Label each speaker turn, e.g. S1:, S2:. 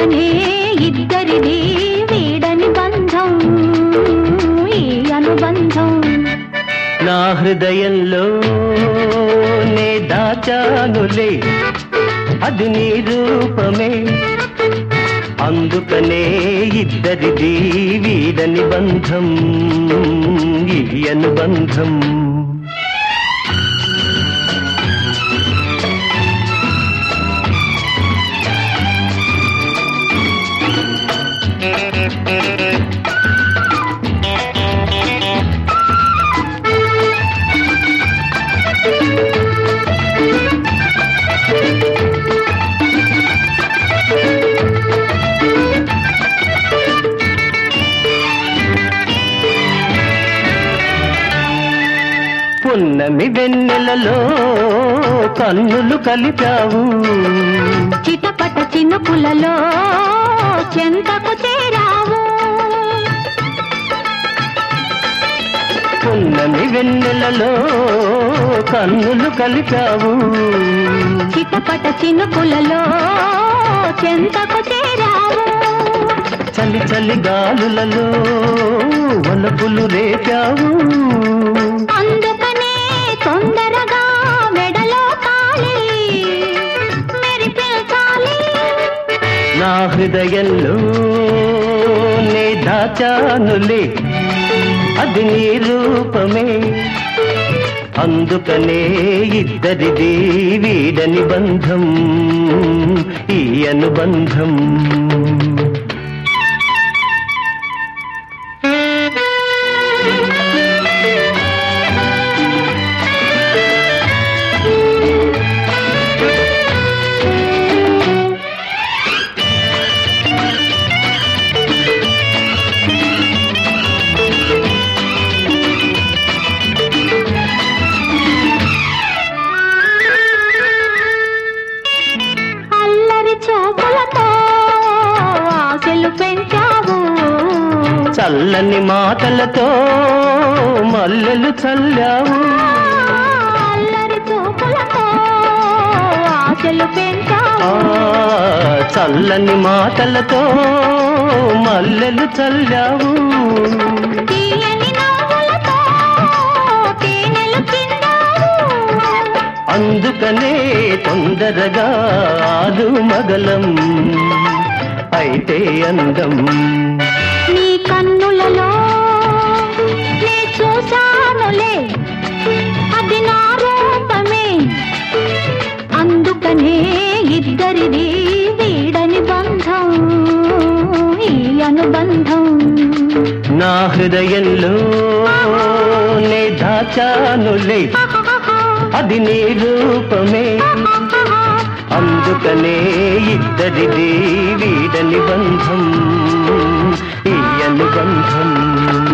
S1: అందుకనే ఇద్దరిది వీడని బంధం ఈ అనుబంధం
S2: నా హృదయంలో నే దాచానులే అది నీ రూపమే అందుకనే ఇద్దరిది వీడని బంధం ఈ అనుబంధం పున్నమి వెన్నెలలో కన్నులు కలిపావు
S1: చిటపట చినుకులలో చెంతకు చేరావు
S2: పున్నమి వెన్నెలలో కన్నులు కలిపావు
S1: చిటపట చినుకులలో చెంతకు చేరావు
S2: చలి చలి గాలులలో వలపులు రేపావు
S1: అందుకనే తొందరగా మెడలో తాళి మెరిపించాలి
S2: నా హృదయంలో నే దాచానులే అది నీ రూపమే అందుకనే ఇద్దరిది వీడని బంధం ఈ అనుబంధం
S1: అల్లరి చూపులతో ఆశలు పెంచావు
S2: చల్లని మాటలతో మల్లెలు చల్లావు
S1: అల్లరి చూపులతో ఆశలు
S2: ఆ,
S1: పెంచావు
S2: చల్లని మాటలతో మల్లెలు చల్లావు
S1: తీయని నవ్వులతో తేనెలు పిండావు
S2: అందుకనే తొందరగా ఆలు మగలం అయితే అందం
S1: నీ కన్నులలో నీ చూశానులే అది నా రూపమే అందుకనే ఇద్దరిది వీడని బంధం ఈ అనుబంధం
S2: నా హృదయంలో నే దాచానులే అది నీ రూపమే అందుకనే ఇద్దరిది వీడని బంధం ఈ అనుబంధం